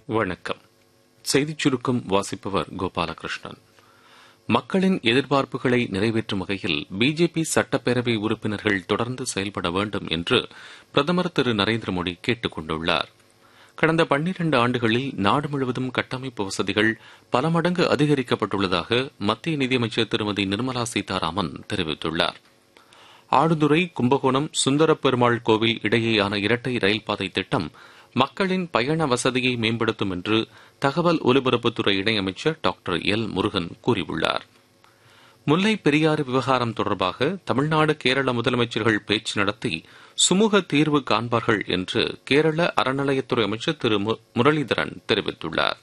வணக்கம் செய்திச் சுருக்கம் வாசிப்பவர் கோபாலகிருஷ்ணன் மக்களின் எதிர்பார்ப்புகளை நிறைவேற்றும் வகையில் பிஜேபி சட்டப்பேரவை உறுப்பினர்கள் தொடர்ந்து செயல்பட வேண்டும் என்று பிரதமர் திரு நரேந்திர மோடி கேட்டுக் கொண்டுள்ளார் கடந்த பன்னிரண்டு ஆண்டுகளில் நாடு முழுவதும் கட்டமைப்பு வசதிகள் பல மடங்கு அதிகரிக்கப்பட்டுள்ளதாக மத்திய நிதியமைச்சர் திருமதி நிர்மலா சீதாராமன் தெரிவித்துள்ளார் ஆடுதுறை கும்பகோணம் சுந்தரப் பெருமாள் கோவில் இடையேயான இரட்டை ரயில் பாதை திட்டம் மக்களின் பயண வசதியை மேம்படுத்தும் என்று தகவல் ஒலிபரப்புத்துறை இணையமைச்சர் டாக்டர் எல் முருகன் கூறியுள்ளார் முல்லை பெரியாறு விவகாரம் தொடர்பாக தமிழ்நாடு கேரள முதலமைச்சர்கள் பேச்சு நடத்தி சுமூக தீர்வு காண்பார்கள் என்று கேரள அறநிலையத்துறை அமைச்சர் திரு முரளிதரன் தெரிவித்துள்ளார்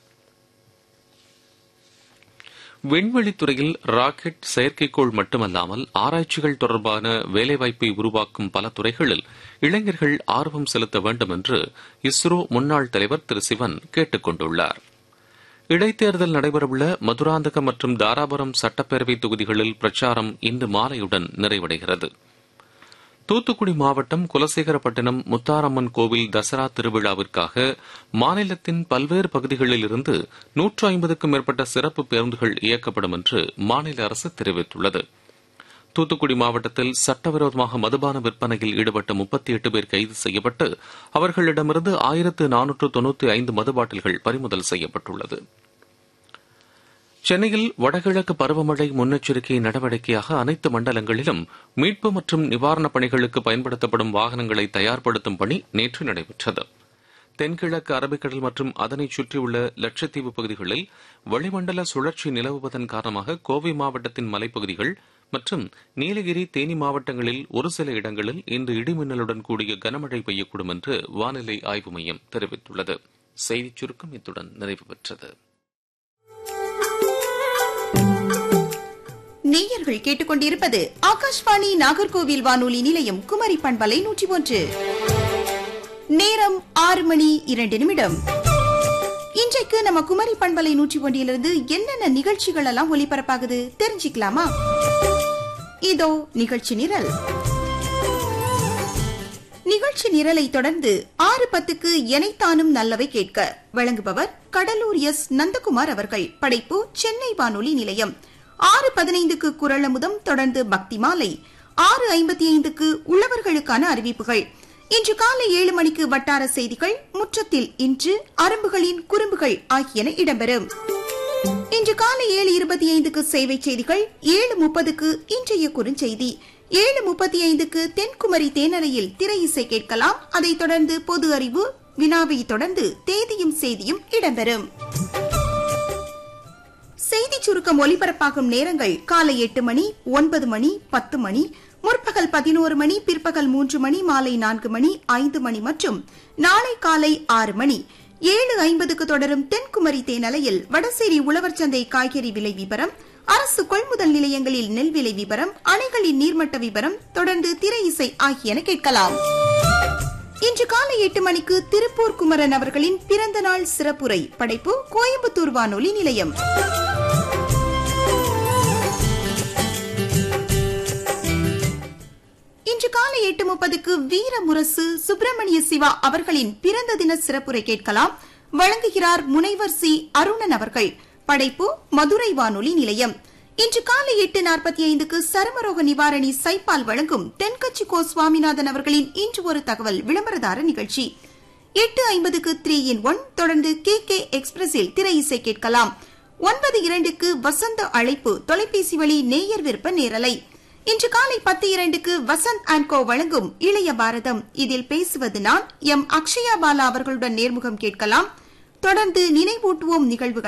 விண்வெளித்துறையில் ராக்கெட் செயற்கைக்கோள் மட்டுமல்லாமல் ஆராய்ச்சிகள் தொடர்பான வேலைவாய்ப்பை உருவாக்கும் பல துறைகளில் இளைஞர்கள் ஆர்வம் செலுத்த வேண்டும் என்று இஸ்ரோ முன்னாள் தலைவர் திரு சிவன் கேட்டுக் கொண்டுள்ளார் இடைத்தேர்தல் நடைபெறவுள்ள மதுராந்தகம் மற்றும் தாராபுரம் சட்டப்பேரவை தொகுதிகளில் பிரச்சாரம் இன்று மாலையுடன் நிறைவடைகிறது தூத்துக்குடி மாவட்டம் குலசேகரப்பட்டினம் முத்தாரம்மன் கோவில் தசரா திருவிழாவிற்காக மாநிலத்தின் பல்வேறு பகுதிகளில் இருந்து நூற்று ஐம்பதுக்கும் மேற்பட்ட சிறப்பு பேருந்துகள் இயக்கப்படும் என்று மாநில அரசு தெரிவித்துள்ளது தூத்துக்குடி மாவட்டத்தில் சட்டவிரோதமாக மதுபான விற்பனையில் ஈடுபட்ட முப்பத்தி எட்டு பேர் கைது செய்யப்பட்டு அவர்களிடமிருந்து ஆயிரத்து நானூற்று தொன்னூற்றி ஐந்து மது பாட்டில்கள் பறிமுதல் செய்யப்பட்டுள்ளது சென்னையில் வடகிழக்கு பருவமழை முன்னெச்சரிக்கை நடவடிக்கையாக அனைத்து மண்டலங்களிலும் மீட்பு மற்றும் நிவாரணப் பணிகளுக்கு பயன்படுத்தப்படும் வாகனங்களை தயார்படுத்தும் பணி நேற்று நடைபெற்றது தென்கிழக்கு அரபிக்கடல் மற்றும் அதனை சுற்றியுள்ள லட்சத்தீவு பகுதிகளில் வளிமண்டல சுழற்சி நிலவுவதன் காரணமாக கோவை மாவட்டத்தின் மலைப்பகுதிகள் மற்றும் நீலகிரி தேனி மாவட்டங்களில் ஒரு சில இடங்களில் இன்று இடிமின்னலுடன் கூடிய கனமழை பெய்யக்கூடும் என்று வானிலை ஆய்வு மையம் தெரிவித்துள்ளது செய்திச் சுருக்கம் இத்துடன் நிறைவு பெற்றது நேயர்கள் கேட்டுக்கொண்டிருப்பது ஆகாஷ்வாணி நாகர்கோவில் வானொலி நிலையம் குமரி பண்பலை நூற்றி ஒன்று நேரம் ஆறு மணி இரண்டு நிமிடம் இன்றைக்கு நம்ம குமரி பண்பலை நூற்றி ஒன்றிலிருந்து என்னென்ன நிகழ்ச்சிகள் எல்லாம் ஒலிபரப்பாகுது தெரிஞ்சுக்கலாமா இதோ நிகழ்ச்சி நிரல் நிகழ்ச்சி நிரலை தொடர்ந்து ஆறு பத்துக்கு எனைத்தானும் நல்லவை கேட்க வழங்குபவர் கடலூர் எஸ் நந்தகுமார் அவர்கள் படைப்பு சென்னை வானொலி நிலையம் ஆறு பதினைந்துக்கு குரல் அமுதம் தொடர்ந்து பக்தி மாலை ஆறு ஐம்பத்தி ஐந்துக்கு உழவர்களுக்கான அறிவிப்புகள் இன்று காலை ஏழு மணிக்கு வட்டார செய்திகள் முற்றத்தில் இன்று அரும்புகளின் குறும்புகள் ஆகியன இடம்பெறும் இன்று காலை ஏழு இருபத்தி ஐந்துக்கு சேவை செய்திகள் ஏழு முப்பதுக்கு இன்றைய குறுஞ்செய்தி ஏழு முப்பத்தி ஐந்துக்கு தென்குமரி தேனறையில் திரை இசை கேட்கலாம் அதைத் தொடர்ந்து பொது அறிவு வினாவை தொடர்ந்து தேதியும் செய்தியும் இடம்பெறும் செய்தி சுருக்கம் ஒலிபரப்பாகும் நேரங்கள் காலை எட்டு மணி ஒன்பது மணி பத்து மணி முற்பகல் பதினோரு மணி பிற்பகல் மூன்று மணி மாலை நான்கு மணி ஐந்து மணி மற்றும் நாளை காலை ஆறு மணி ஏழு ஐம்பதுக்கு தொடரும் தென்குமரி தேனலையில் வடசேரி உழவர் சந்தை காய்கறி விலை விவரம் அரசு கொள்முதல் நிலையங்களில் நெல் விலை விவரம் அணைகளின் நீர்மட்ட விவரம் தொடர்ந்து திரை இசை ஆகியன கேட்கலாம் இன்று காலை எட்டு மணிக்கு திருப்பூர் குமரன் அவர்களின் பிறந்த நாள் சிறப்புரை படைப்பு கோயம்புத்தூர் வானொலி நிலையம் இன்று காலை எட்டு முப்பதுக்கு வீரமுரசு சுப்பிரமணிய சிவா அவர்களின் பிறந்த தின சிறப்புரை கேட்கலாம் வழங்குகிறார் முனைவர் சி அருணன் அவர்கள் படைப்பு மதுரை வானொலி நிலையம் இன்று காலை எட்டு நாற்பத்தி ஐந்துக்கு சருமரோக நிவாரணி சைப்பால் வழங்கும் தென்கட்சி கோ சுவாமிநாதன் அவர்களின் இன்று ஒரு தகவல் விளம்பரதார நிகழ்ச்சி எட்டு ஐம்பதுக்கு த்ரீ இன் ஒன் தொடர்ந்து கே கே எக்ஸ்பிரஸில் திரை இசை கேட்கலாம் ஒன்பது இரண்டுக்கு வசந்த அழைப்பு தொலைபேசி வழி நேயர் விருப்ப நேரலை இன்று காலை பத்து இரண்டுக்கு வசந்த் அண்ட் கோ வழங்கும் இளைய பாரதம் இதில் பேசுவது நான் எம் அக்ஷயா பாலா அவர்களுடன் நேர்முகம் கேட்கலாம் தொடர்ந்து நினைவூட்டுவோம் நிகழ்வுகள்